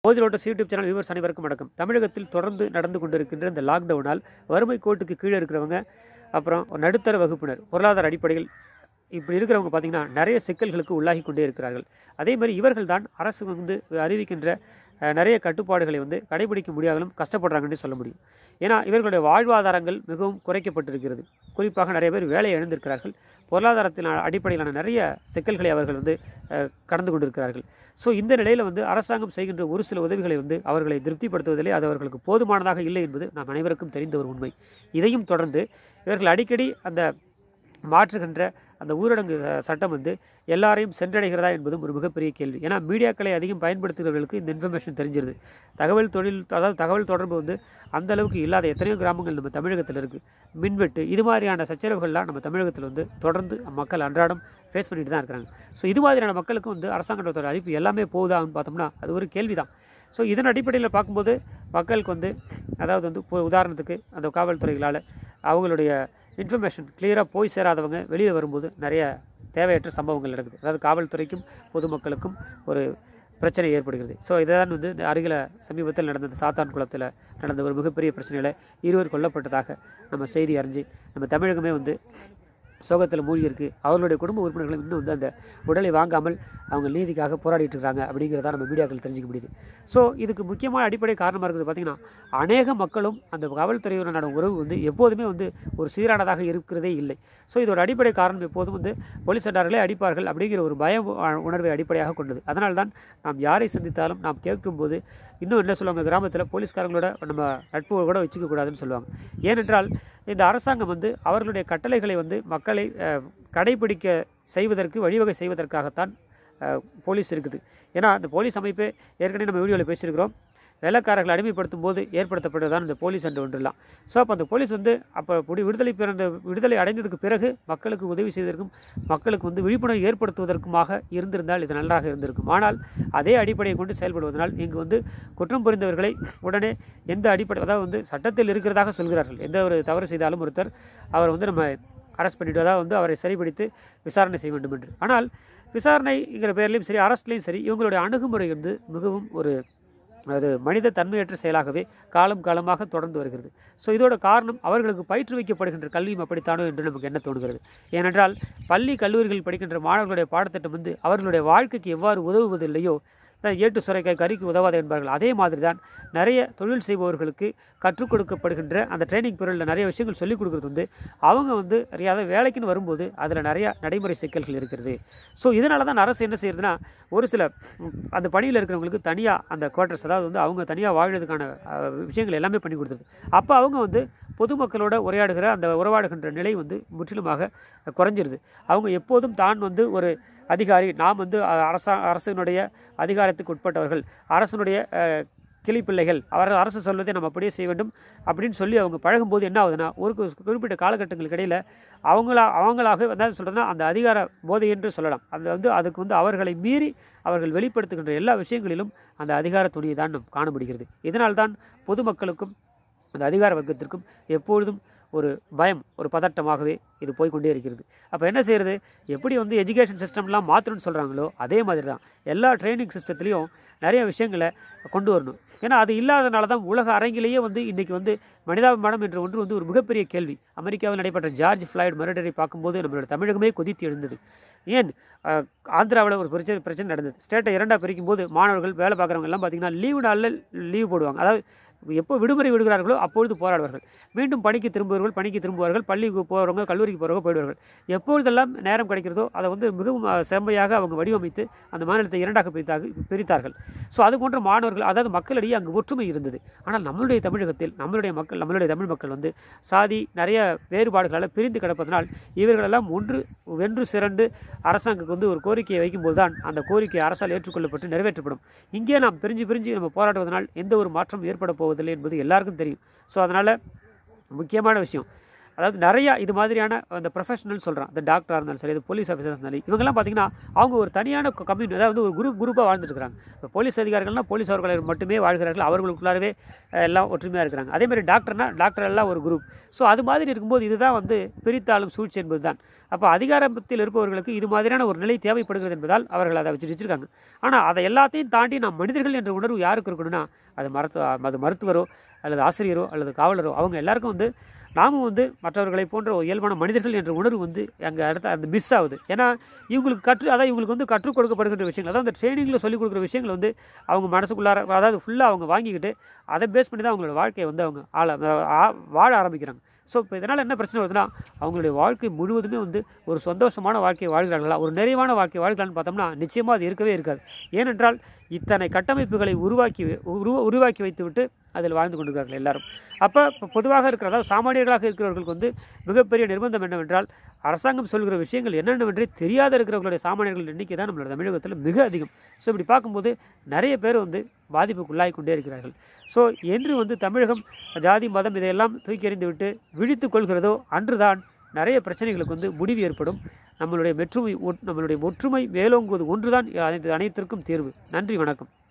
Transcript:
போதிலோட்டஸ் YouTube channel viewers அனைவருக்கும் வணக்கம் தமிழகத்தில் தொடர்ந்து நடந்து கொண்டிருக்கின்ற இந்த லாக்டவுனால் வறுமை கோட்டுக்கு கீழே இருக்கிறவங்க அப்புறம் ஒரு நடுத்தர வகுப்பினர் பொருளாதார அடிப்படையில் இப்படி இருக்கிறவங்க பார்த்தீங்கன்னா நிறைய சிக்கல்களுக்கு உள்ளாகி கொண்டே இருக்கிறார்கள் அதே மாதிரி இவர்கள் தான் அரசு வந்து அறிவிக்கின்ற அஹ், நிறைய கட்டுப்பாடுகளை வந்து கடைபிடிக்க முடியாமலும் கஷ்டப்படுறாங்கன்னு சொல்ல முடியும் ஏன்னா இவர்களுடைய வாழ்வாதாரங்கள் மிகவும் குறைக்கப்பட்டிருக்கிறது குறிப்பாக நிறைய பேர் வேலை இழந்திருக்கிறார்கள் பொருளாதாரத்தின் அடிப்படையிலான நிறைய சிக்கல்களை அவர்கள் வந்து அஹ், கடந்து கொண்டிருக்கிறார்கள் ஸோ இந்த நிலையில் வந்து அரசாங்கம் செய்கின்ற ஒரு சில உதவிகளை வந்து அவர்களை திருப்திப்படுத்துவதிலே அது அவர்களுக்கு போதுமானதாக இல்லை என்பது நாம் அனைவருக்கும் தெரிந்த ஒரு உண்மை இதையும் தொடர்ந்து இவர்கள் அடிக்கடி அந்த மாற்றுகின்ற அந்த ஊரடங்கு அஹ், சட்டம் வந்து எல்லாரையும் சென்றடைகிறதா என்பதும் ஒரு மிகப்பெரிய கேள்வி ஏன்னா மீடியாக்களை அதிகம் பயன்படுத்துகிறவர்களுக்கு இந்த இன்ஃபர்மேஷன் தெரிஞ்சிருது தகவல் தொழில் அதாவது தகவல் தொடர்பு வந்து அந்த அளவுக்கு இல்லாத எத்தனையோ கிராமங்கள் நம்ம தமிழகத்தில் இருக்குது மின்வெட்டு இது மாதிரியான சச்சரவுகள்லாம் நம்ம தமிழகத்தில் வந்து தொடர்ந்து மக்கள் அன்றாடம் ஃபேஸ் பண்ணிட்டு தான் இருக்கிறாங்க ஸோ இது மாதிரியான மக்களுக்கு வந்து அரசாங்கத்தோட அறிவிப்பு எல்லாமே போகுதான்னு பார்த்தோம்னா அது ஒரு கேள்வி தான் ஸோ இதன் அடிப்படையில் பார்க்கும்போது மக்களுக்கு வந்து அதாவது வந்து இப்போ உதாரணத்துக்கு அந்த காவல்துறைகளால் அவங்களுடைய இன்ஃபர்மேஷன் கிளியராக போய் சேராதவங்க வெளியே வரும்போது நிறைய தேவையற்ற சம்பவங்கள் நடக்குது அதாவது காவல்துறைக்கும் பொதுமக்களுக்கும் ஒரு பிரச்சனை ஏற்படுகிறது ஸோ இதான் வந்து இந்த அருகில் சமீபத்தில் நடந்த இந்த சாத்தான் குளத்தில் நடந்த ஒரு மிகப்பெரிய பிரச்சனையில் இருவர் கொல்லப்பட்டதாக நம்ம செய்தி அறிஞ்சு நம்ம தமிழகமே வந்து சோகத்தில் மூழ்கி இருக்கு அவர்களுடைய குடும்ப உறுப்பினர்களும் இன்னும் வந்து அந்த உடலை வாங்காமல் அவங்க நீதிக்காக போராடிட்டு இருக்காங்க அப்படிங்கிறத நம்ம மீடியாக்கள் தெரிஞ்சுக்க முடியுது ஸோ இதுக்கு முக்கியமான அடிப்படை காரணமாக இருக்குது பார்த்திங்கன்னா அநேக மக்களும் அந்த காவல்துறையுடனான உறவு வந்து எப்போதுமே வந்து ஒரு சீரானதாக இருக்கிறதே இல்லை ஸோ இதோட அடிப்படை காரணம் எப்போதும் வந்து போலீஸ் அண்டார்களே அடிப்பார்கள் அப்படிங்கிற ஒரு பய உ- உணர்வை அடிப்படையாக கொண்டது அதனால்தான் நாம் யாரை சந்தித்தாலும் நாம் கேட்கும்போது இன்னும் என்ன சொல்லுவாங்க கிராமத்தில் போலீஸ்காரங்களோட நம்ம நட்பு கூட வச்சுக்க கூடாதுன்னு சொல்லுவாங்க ஏனென்றால் இந்த அரசாங்கம் வந்து அவர்களுடைய கட்டளைகளை வந்து மக்களை அஹ், கடைபிடிக்க செய்வதற்கு வழிவகை செய்வதற்காகத்தான் அஹ், போலீஸ் இருக்குது ஏன்னா அந்த போலீஸ் அமைப்பே ஏற்கனவே நம்ம வீடியோவில் பேசியிருக்கிறோம் வேலைக்காரர்களை அடிமைப்படுத்தும் போது ஏற்படுத்தப்பட்டதுதான் இந்த போலீஸ் என்று ஒன்றெல்லாம் ஸோ அப்போ அந்த போலீஸ் வந்து அப்போ புடி விடுதலை பிறந்த விடுதலை அடைந்ததுக்கு பிறகு மக்களுக்கு உதவி செய்வதற்கும் மக்களுக்கு வந்து விழிப்புணர்வு ஏற்படுத்துவதற்குமாக இருந்திருந்தால் இது நன்றாக இருந்திருக்கும் ஆனால் அதே அடிப்படையை கொண்டு செயல்படுவதனால் இங்கு வந்து குற்றம் புரிந்தவர்களை உடனே எந்த அடிப்படை அதாவது வந்து சட்டத்தில் இருக்கிறதாக சொல்கிறார்கள் எந்த ஒரு தவறு செய்தாலும் ஒருத்தர் அவர் வந்து நம்ம அரெஸ்ட் பண்ணிட்டு அதாவது வந்து அவரை சரிப்படுத்தி விசாரணை செய்ய வேண்டும் என்று ஆனால் விசாரணைங்கிற பேர்லையும் சரி அரஸ்ட்லேயும் சரி இவங்களுடைய அணுகுமுறை வந்து மிகவும் ஒரு அது மனித தன்மையற்ற செயலாகவே காலம் காலமாக தொடர்ந்து வருகிறது ஸோ இதோட காரணம் அவர்களுக்கு பயிற்றுவிக்கப்படுகின்ற கல்வியும் அப்படித்தானோ என்று நமக்கு என்ன தோணுகிறது ஏனென்றால் பள்ளி கல்லூரிகளில் படிக்கின்ற மாணவர்களுடைய பாடத்திட்டம் வந்து அவர்களுடைய வாழ்க்கைக்கு எவ்வாறு உதவுவதில்லையோ தான் ஏட்டு சுரைக்காய் கறிக்கு உதவாது என்பார்கள் அதே மாதிரி தான் நிறைய தொழில் செய்பவர்களுக்கு கற்றுக் கொடுக்கப்படுகின்ற அந்த ட்ரைனிங் பீரியடில் நிறைய விஷயங்கள் சொல்லிக் கொடுக்குறது வந்து அவங்க வந்து அறியாத வேலைக்குன்னு வரும்போது அதில் நிறையா நடைமுறை சிக்கல்கள் இருக்கிறது ஸோ இதனால தான் அரசு என்ன செய்யுதுன்னா ஒரு சில ம், அந்த பணியில் இருக்கிறவங்களுக்கு தனியாக அந்த குவார்ட்டர்ஸ் அதாவது வந்து அவங்க தனியாக வாழ்றதுக்கான அஹ், விஷயங்கள் எல்லாமே பண்ணி கொடுத்துருது அப்போ அவங்க வந்து பொதுமக்களோட உரையாடுகிற அந்த உறவாடுகின்ற நிலை வந்து முற்றிலுமாக குறைஞ்சிருது அவங்க எப்போதும் தான் வந்து ஒரு அதிகாரி நாம் வந்து அ- அரசா அரசினுடைய அதிகாரத்துக்கு உட்பட்டவர்கள் அரசனுடைய அஹ், கிளிப்பிள்ளைகள் அவர் அரசு சொல்வதை நம்ம அப்படியே செய்ய வேண்டும் அப்படின்னு சொல்லி அவங்க பழகும்போது என்ன ஆகுதுன்னா ஒரு கு- குறிப்பிட்ட காலகட்டங்களுக்கு இடையில் அவங்களா அவங்களாக வந்து சொல்கிறதுனா அந்த அதிகார போதை என்று சொல்லலாம் அது வந்து அதுக்கு வந்து அவர்களை மீறி அவர்கள் வெளிப்படுத்துகின்ற எல்லா விஷயங்களிலும் அந்த அதிகார துணியை தான் நாம் காண முடிகிறது இதனால்தான் பொதுமக்களுக்கும் அந்த அதிகார வர்க்கத்திற்கும் எப்பொழுதும் ஒரு பயம் ஒரு பதட்டமாகவே இது போய்க்கொண்டே இருக்கிறது அப்போ என்ன செய்கிறது எப்படி வந்து எஜுகேஷன் சிஸ்டம்லாம் மாற்றணும்னு சொல்கிறாங்களோ அதே மாதிரி தான் எல்லா ட்ரைனிங் சிஸ்டத்துலேயும் நிறைய விஷயங்களை கொண்டு வரணும் ஏன்னா அது இல்லாதனால தான் உலக அரங்கிலேயே வந்து இன்றைக்கி வந்து மனிதாபிமானம் என்ற ஒன்று வந்து ஒரு மிகப்பெரிய கேள்வி அமெரிக்காவில் நடைபெற்ற ஜார்ஜ் ஃப்ளாய்டு மர்டரை பார்க்கும்போது நம்மளோட தமிழகமே கொதித்து எழுந்தது ஏன் அஹ், ஆந்திராவில் ஒரு பிரச்சனை பிரச்சனை நடந்தது ஸ்டேட்டை இரண்டாக பிரிக்கும் போது மாணவர்கள் வேலை பார்க்குறவங்க எல்லாம் பார்த்தீங்கன்னா லீவு நாளில் லீவு போடுவாங்க அதாவது எப்போ விடுமுறை விடுகிறார்களோ அப்பொழுது போராடுவார்கள் மீண்டும் பணிக்கு திரும்புவார்கள் பணிக்கு திரும்புவார்கள் பள்ளிக்கு போகிறவங்க கல்லூரிக்கு போகிறவங்க போயிடுவார்கள் எப்பொழுதெல்லாம் நேரம் கிடைக்கிறதோ அதை வந்து மிகவும் அஹ், செம்மையாக அவங்க வடிவமைத்து அந்த மாநிலத்தை இரண்டாக பிரித்தாக பிரித்தார்கள் ஸோ அது போன்ற மாணவர்கள் அதாவது மக்களிடையே அங்கு ஒற்றுமை இருந்தது ஆனால் நம்மளுடைய தமிழகத்தில் நம்மளுடைய மக்கள் நம்மளுடைய தமிழ் மக்கள் வந்து சாதி நிறைய வேறுபாடுகளால் பிரிந்து கிடப்பதனால் இவர்களெல்லாம் ஒன்று வென்று சிறண்டு அரசாங்கத்துக்கு வந்து ஒரு கோரிக்கையை வைக்கும்போது தான் அந்த கோரிக்கை அரசால் ஏற்றுக்கொள்ளப்பட்டு நிறைவேற்றப்படும் இங்கே நாம் பிரிஞ்சு பிரிஞ்சு நம்ம போராடுவதனால் எந்த ஒரு மாற்றம் ஏற்பட போவதில்லை என்பது எல்லாருக்கும் தெரியும் ஸோ அதனால் முக்கியமான விஷயம் அதாவது நிறையா இது மாதிரியான அந்த ப்ரொஃபஷனல் சொல்கிறான் இந்த டாக்டராக இருந்தாலும் சரி இது போலீஸ் ஆஃபீஸராக இருந்தாலும் இவங்கெல்லாம் பார்த்தீங்கன்னா அவங்க ஒரு தனியான கம்யூனிட்டி அதாவது ஒரு குரூப் குரூப்பாக வாழ்ந்துட்டு இருக்காங்க இப்போ போலீஸ் அதிகாரிகள்னா போலீஸ் அவர்கள் மட்டுமே வாழ்கிறார்கள் அவர்களுக்குள்ளாரவே அஹ், எல்லாம் ஒற்றுமையாக இருக்கிறாங்க அதே மாதிரி டாக்டர்னா டாக்டர் எல்லாம் ஒரு குரூப் ஸோ அது மாதிரி இருக்கும்போது இதுதான் வந்து பிரித்தாளும் சூழ்ச்சி என்பது தான் அப்போ அதிகாரத்தில் இருப்பவர்களுக்கு இது மாதிரியான ஒரு நிலை தேவைப்படுகிறது என்பதால் அவர்கள் அதை வச்சு வச்சிருக்காங்க ஆனால் அதை எல்லாத்தையும் தாண்டி நாம் மனிதர்கள் என்ற உணர்வு யாருக்கு இருக்கணும்னா அது மருத்துவ அது மருத்துவரோ அல்லது ஆசிரியரோ அல்லது காவலரோ அவங்க எல்லாருக்கும் வந்து நாமும் வந்து மற்றவர்களை போன்ற ஒரு இயல்பான மனிதர்கள் என்ற உணர்வு வந்து அங்கே அடுத்த அந்த மிஸ் ஆகுது ஏன்னா இவங்களுக்கு கற்று அதாவது இவங்களுக்கு வந்து கற்றுக் கொடுக்கப்படுகின்ற விஷயங்கள் அதாவது அந்த ட்ரைனிங்கில் சொல்லிக் கொடுக்குற விஷயங்கள் வந்து அவங்க மனசுக்குள்ளார அதாவது ஃபுல்லாக அவங்க வாங்கிக்கிட்டு அதை பேஸ் பண்ணி தான் அவங்களோட வாழ்க்கையை வந்து அவங்க ஆள ஆ- வாழ ஆரம்பிக்கிறாங்க ஸோ இப்போ இதனால் என்ன பிரச்சனை வருதுன்னா அவங்களுடைய வாழ்க்கை முழுவதுமே வந்து ஒரு சந்தோஷமான வாழ்க்கையை வாழ்கிறார்களா ஒரு நிறைவான வாழ்க்கை வாழ்கிறான்னு பார்த்தோம்னா நிச்சயமாக அது இருக்கவே இருக்காது ஏனென்றால் இத்தனை கட்டமைப்புகளை உருவாக்கி உருவ உருவாக்கி வைத்துவிட்டு அதில் வாழ்ந்து கொண்டிருக்கிறார்கள் எல்லாரும் அப்போ இப்போ பொதுவாக இருக்கிற அதாவது சாமானியர்களாக இருக்கிறவர்களுக்கு வந்து மிகப்பெரிய நிர்பந்தம் என்னவென்றால் அரசாங்கம் சொல்கிற விஷயங்கள் என்னென்னவென்றே தெரியாத இருக்கிறவர்களுடைய சாமானியர்கள் எண்ணிக்கை தான் நம்மளோட தமிழகத்தில் மிக அதிகம் ஸோ இப்படி பார்க்கும்போது நிறைய பேர் வந்து பாதிப்புக்குள்ளாகி கொண்டே இருக்கிறார்கள் ஸோ என்று வந்து தமிழகம் ஜாதி மதம் இதையெல்லாம் தூக்கி எறிந்து விட்டு விழித்து கொள்கிறதோ அன்றுதான் நிறைய பிரச்சனைகளுக்கு வந்து முடிவு ஏற்படும் நம்மளுடைய மெற்றுமை ஒ- நம்மளுடைய ஒற்றுமை மேலோங்குவது ஒன்றுதான் அனைத்து அனைத்திற்கும் தீர்வு நன்றி வணக்கம்